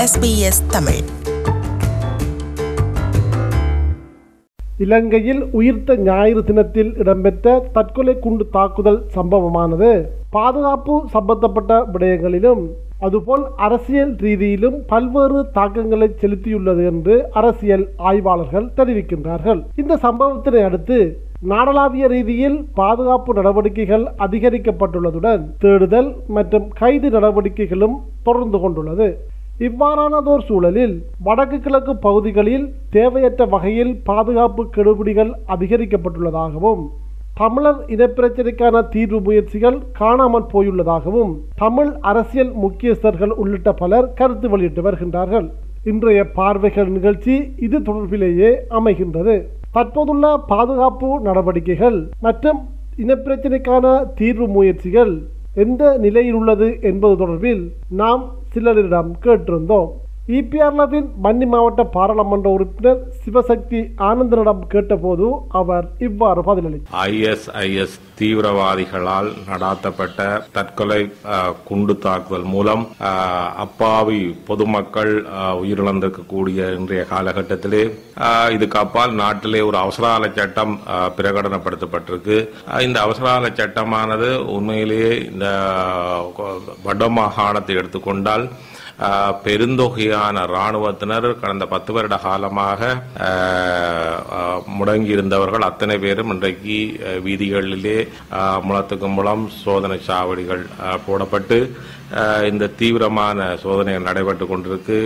SBS Tamil இலங்கையில் உயிர்த்த ஞாயிறு தினத்தில் இடம்பெற்ற தற்கொலை குண்டு தாக்குதல் சம்பவமானது பாதுகாப்பு சம்பந்தப்பட்ட விடயங்களிலும் அதுபோல் அரசியல் ரீதியிலும் பல்வேறு தாக்கங்களை செலுத்தியுள்ளது என்று அரசியல் ஆய்வாளர்கள் தெரிவிக்கின்றார்கள் இந்த சம்பவத்தினை அடுத்து நாடளாவிய ரீதியில் பாதுகாப்பு நடவடிக்கைகள் அதிகரிக்கப்பட்டுள்ளதுடன் தேடுதல் மற்றும் கைது நடவடிக்கைகளும் தொடர்ந்து கொண்டுள்ளது இவ்வாறானதோர் சூழலில் வடக்கு கிழக்கு பகுதிகளில் தேவையற்ற வகையில் பாதுகாப்பு கெடுபிடிகள் அதிகரிக்கப்பட்டுள்ளதாகவும் தமிழர் இனப்பிரச்சினைக்கான தீர்வு முயற்சிகள் காணாமல் போயுள்ளதாகவும் தமிழ் அரசியல் முக்கியஸ்தர்கள் உள்ளிட்ட பலர் கருத்து வெளியிட்டு வருகின்றார்கள் இன்றைய பார்வைகள் நிகழ்ச்சி இது தொடர்பிலேயே அமைகின்றது தற்போதுள்ள பாதுகாப்பு நடவடிக்கைகள் மற்றும் இனப்பிரச்சினைக்கான தீர்வு முயற்சிகள் எந்த நிலையில் உள்ளது என்பது தொடர்பில் நாம் சிலரிடம் கேட்டிருந்தோம் இபிஆர்லவின் மன்னி மாவட்ட பாராளுமன்ற உறுப்பினர் சிவசக்தி ஆனந்தனிடம் கேட்டபோது அவர் இவ்வாறு பதிலளித்தார் ஐஎஸ்ஐஎஸ் தீவிரவாதிகளால் நடாத்தப்பட்ட தற்கொலை அஹ், குண்டு தாக்குதல் மூலம் அஹ், அப்பாவி பொதுமக்கள் அஹ், உயிரிழந்திருக்கக்கூடிய இன்றைய காலகட்டத்திலே அஹ், இதுக்கு அப்பால் நாட்டிலே ஒரு அவசரகால சட்டம் அஹ், பிரகடனப்படுத்தப்பட்டிருக்கு அஹ், இந்த அவசரகால சட்டமானது உண்மையிலேயே இந்த அஹ், வடமாகாணத்தை எடுத்துக்கொண்டால் ஆஹ் பெருந்தொகையான இராணுவத்தினர் கடந்த பத்து வருட காலமாக ஆஹ், ஆஹ், முடங்கியிருந்தவர்கள் அத்தனை பேரும் இன்றைக்கு ஆஹ், வீதிகளிலே ஆஹ், முழத்துக்கு முழம் சோதனை சாவடிகள் ஆஹ், போடப்பட்டு ஆஹ், இந்த தீவிரமான சோதனைகள் நடைபெற்று கொண்டிருக்கு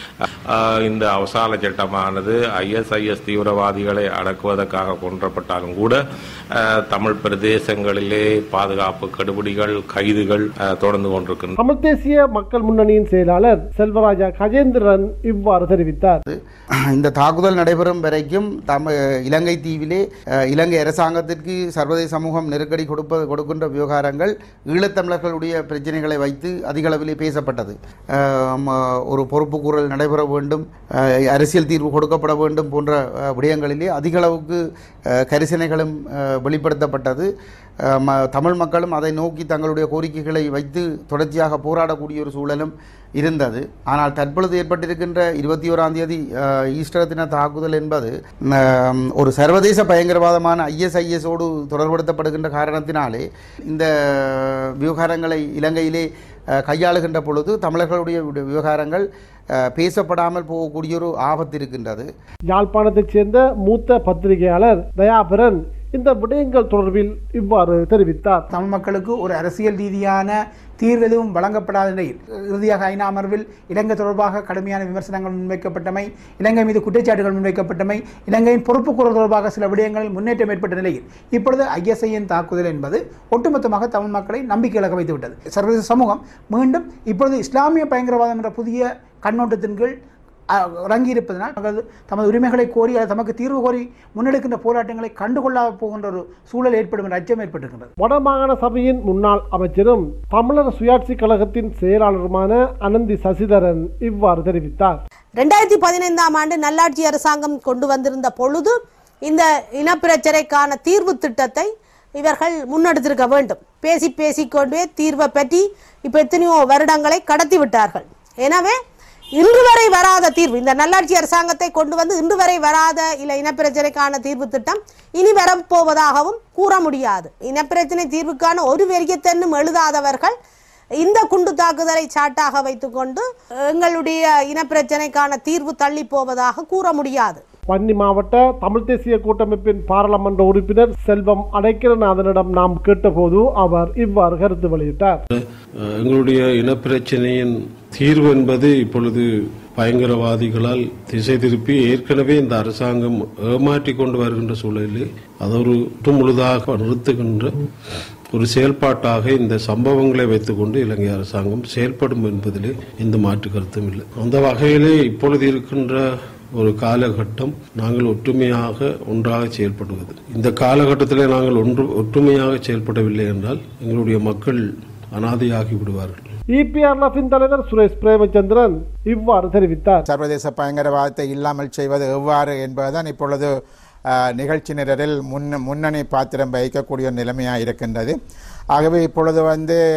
ஆஹ், இந்த அவசால சட்டமானது ஐஎஸ்ஐஎஸ் தீவிரவாதிகளை அடக்குவதற்காக கொன்றப்பட்டாலும் கூட ஆஹ், தமிழ் பிரதேசங்களிலே பாதுகாப்பு கடுபிடிகள் கைதுகள் ஆஹ், தொடர்ந்து கொண்டிருக்கின்றன தமிழ் தேசிய மக்கள் முன்னணியின் செயலாளர் செல்வராஜா கஜேந்திரன் இவ்வாறு தெரிவித்தார் இந்த தாக்குதல் நடைபெறும் வரைக்கும் தம இலங்கை தீவிலே அஹ், இலங்கை அரசாங்கத்திற்கு சர்வதேச சமூகம் நெருக்கடி கொடுப்ப கொடுக்கின்ற விவகாரங்கள் ஈழத்தமிழர்களுடைய பிரச்சனைகளை வைத்து அதிக அளவிலே பேசப்பட்டது அஹ், ம, ஒரு பொறுப்பு கூறல் நடைபெற வேண்டும் அஹ், அரசியல் தீர்வு கொடுக்கப்பட வேண்டும் போன்ற அஹ், விடயங்களிலே அதிக அளவுக்கு அஹ், கரிசனைகளும் அஹ், வெளிப்படுத்தப்பட்டது அஹ், ம, தமிழ் மக்களும் அதை நோக்கி தங்களுடைய கோரிக்கைகளை வைத்து தொடர்ச்சியாக போராடக்கூடிய ஒரு சூழலும் இருந்தது ஆனால் தற்பொழுது ஏற்பட்டிருக்கின்ற இருபத்தி ஓராம் தேதி அஹ், ஈஸ்டர் தின தாக்குதல் என்பது ம், ஒரு சர்வதேச பயங்கரவாதமான ஐஎஸ்ஐஎஸோடு தொடர்படுத்தப்படுகின்ற காரணத்தினாலே இந்த விவகாரங்களை இலங்கையிலே அஹ், கையாளுகின்ற பொழுது தமிழர்களுடைய விட- விவகாரங்கள் அஹ், பேசப்படாமல் போகக்கூடிய ஒரு ஆபத்து இருக்கின்றது யாழ்ப்பாணத்தைச் சேர்ந்த மூத்த பத்திரிகையாளர் தயாபரன் இந்த விடயங்கள் தொடர்பில் இவ்வாறு தெரிவித்தார் தமிழ் மக்களுக்கு ஒரு அரசியல் ரீதியான தீர்வு எதுவும் வழங்கப்படாத நிலையில் இறுதியாக ஐநா அமர்வில் இலங்கை தொடர்பாக கடுமையான விமர்சனங்கள் முன்வைக்கப்பட்டமை இலங்கை மீது குற்றச்சாட்டுகள் முன்வைக்கப்பட்டமை இலங்கையின் பொறுப்புக்கூறல் தொடர்பாக சில விடயங்களில் முன்னேற்றம் ஏற்பட்ட நிலையில் இப்பொழுது ஐஎஸ்ஐயின் தாக்குதல் என்பது ஒட்டுமொத்தமாக தமிழ் மக்களை நம்பிக்கை இழக்க வைத்து விட்டது சர்வதேச சமூகம் மீண்டும் இப்பொழுது இஸ்லாமிய பயங்கரவாதம் என்ற புதிய கண்ணோட்டத்தின் கீழ் அஹ், இறங்கியிருப்பதனால் மக்கள் தமது உரிமைகளை கோரி அல்லது தமக்கு தீர்வு கோரி முன்னெடுக்கின்ற போராட்டங்களை கண்டுகொள்ளாமல் போகின்ற ஒரு சூழல் ஏற்படும் என்ற அச்சம் ஏற்பட்டிருக்கின்றது வடமாகாண சபையின் முன்னாள் அமைச்சரும் தமிழர் சுயாட்சி கழகத்தின் செயலாளருமான அனந்தி சசிதரன் இவ்வாறு தெரிவித்தார் ரெண்டாயிரத்தி பதினைந்தாம் ஆண்டு நல்லாட்சி அரசாங்கம் கொண்டு வந்திருந்த பொழுது இந்த இனப்பிரச்சனைக்கான தீர்வு திட்டத்தை இவர்கள் முன்னெடுத்திருக்க வேண்டும் பேசி பேசிக்கொண்டே தீர்வை பற்றி இப்போ எத்தனையோ வருடங்களை கடத்தி விட்டார்கள் எனவே இன்று வரை வராத தீர்வு இந்த நல்லாட்சி அரசாங்கத்தை கொண்டு வந்து இன்று வரை வராத இல்ல இனப்பிரச்சனைக்கான தீர்வு திட்டம் இனி வரப்போவதாகவும் கூற முடியாது இனப்பிரச்சனை தீர்வுக்கான ஒரு வெறியத்தென்னும் எழுதாதவர்கள் இந்த குண்டு தாக்குதலை சாட்டாக வைத்துக்கொண்டு எங்களுடைய இனப்பிரச்சனைக்கான தீர்வு தள்ளி போவதாக கூற முடியாது வன்னி மாவட்ட தமிழ் தேசிய கூட்டமைப்பின் பாராளுமன்ற உறுப்பினர் செல்வம் அடைக்கலநாதனிடம் நாம் கேட்டபோது அவர் இவ்வாறு கருத்து வெளியிட்டார் அஹ் எங்களுடைய இனப்பிரச்சனையின் தீர்வு என்பது இப்பொழுது பயங்கரவாதிகளால் திசை திருப்பி ஏற்கனவே இந்த அரசாங்கம் ஏமாற்றி கொண்டு வருகின்ற சூழலில் அதை ஒரு முற்று முழுதாக நிறுத்துகின்ற ஒரு செயல்பாட்டாக இந்த சம்பவங்களை வைத்துக்கொண்டு இலங்கை அரசாங்கம் செயல்படும் என்பதிலே எந்த மாற்று கருத்தும் இல்லை அந்த வகையிலே இப்பொழுது இருக்கின்ற ஒரு காலகட்டம் நாங்கள் ஒற்றுமையாக ஒன்றாக செயல்படுவது இந்த காலகட்டத்தில் நாங்கள் ஒன்று ஒற்றுமையாக செயல்படவில்லை என்றால் எங்களுடைய மக்கள் அனாதையாகி விடுவார்கள் இபிஆர்எஃபின் தலைவர் சுரேஷ் பிரேமச்சந்திரன் இவ்வாறு தெரிவித்தார் சர்வதேச பயங்கரவாதத்தை இல்லாமல் செய்வது எவ்வாறு என்பதுதான் இப்பொழுது அஹ், நிகழ்ச்சி நிரலில் முன் முன்னணி பாத்திரம் வகிக்கக்கூடிய ஒரு நிலைமையாக இருக்கின்றது ஆகவே இப்பொழுது வந்து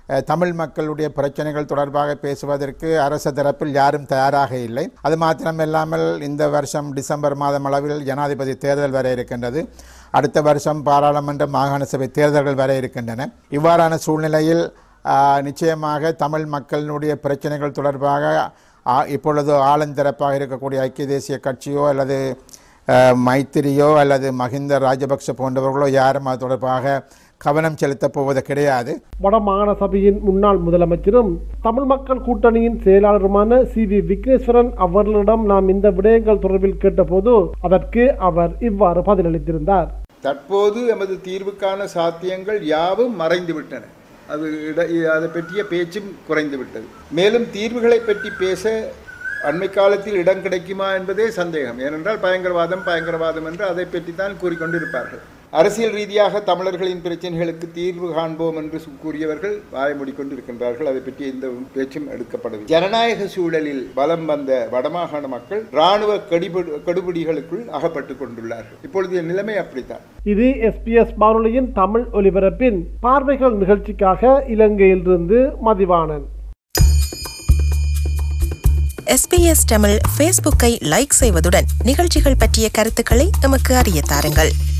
அஹ், தமிழ் மக்களுடைய பிரச்சனைகள் தொடர்பாக பேசுவதற்கு அரசு தரப்பில் யாரும் தயாராக இல்லை அது மாத்திரமில்லாமல் இந்த வருஷம் டிசம்பர் மாதம் அளவில் ஜனாதிபதி தேர்தல் வர இருக்கின்றது அடுத்த வருஷம் பாராளுமன்ற மாகாண சபை தேர்தல்கள் வர இருக்கின்றன இவ்வாறான சூழ்நிலையில் ஆஹ், நிச்சயமாக தமிழ் மக்களினுடைய பிரச்சனைகள் தொடர்பாக ஆ- இப்பொழுது ஆளுந்தரப்பாக இருக்கக்கூடிய ஐக்கிய தேசிய கட்சியோ அல்லது ஆஹ், மைத்திரியோ அல்லது மஹிந்த ராஜபக்ஷ போன்றவர்களோ யாரும் அது தொடர்பாக கவனம் செலுத்தப் போவது கிடையாது வடமாகாண சபையின் முன்னாள் முதலமைச்சரும் தமிழ் மக்கள் கூட்டணியின் செயலாளருமான சி வி விக்னேஸ்வரன் அவர்களிடம் நாம் இந்த விடயங்கள் தொடர்பில் கேட்டபோது அதற்கு அவர் இவ்வாறு பதிலளித்திருந்தார் தற்போது எமது தீர்வுக்கான சாத்தியங்கள் யாவும் மறைந்து விட்டன அது இட அதை பற்றிய பேச்சும் குறைந்து விட்டது மேலும் தீர்வுகளை பற்றி பேச அண்மை காலத்தில் இடம் கிடைக்குமா என்பதே சந்தேகம் ஏனென்றால் பயங்கரவாதம் பயங்கரவாதம் என்று அதை பற்றி தான் கூறிக்கொண்டிருப்பார்கள் அரசியல் ரீதியாக தமிழர்களின் பிரச்சனைகளுக்கு தீர்வு காண்போம் என்று சு- கூறியவர்கள் வாய மூடிக்கொண்டிருக்கின்றார்கள் அதை பற்றி எந்த பேச்சும் எடுக்கப்படவில்லை ஜனநாயக சூழலில் வலம் வந்த வடமாகாண மக்கள் இராணுவ கடிபடு கடுபிடிகளுக்குள் அகப்பட்டுக் கொண்டுள்ளார்கள் இப்பொழுதைய நிலைமை அப்படித்தான் இது எஸ்பிஎஸ் வானொலியின் தமிழ் ஒலிபரப்பின் பார்வைகள் நிகழ்ச்சிக்காக இலங்கையிலிருந்து மதிவாணன் எஸ்பிஎஸ் தமிழ் ஃபேஸ்புக்கை லைக் செய்வதுடன் நிகழ்ச்சிகள் பற்றிய கருத்துக்களை எமக்கு அறிய தாருங்கள்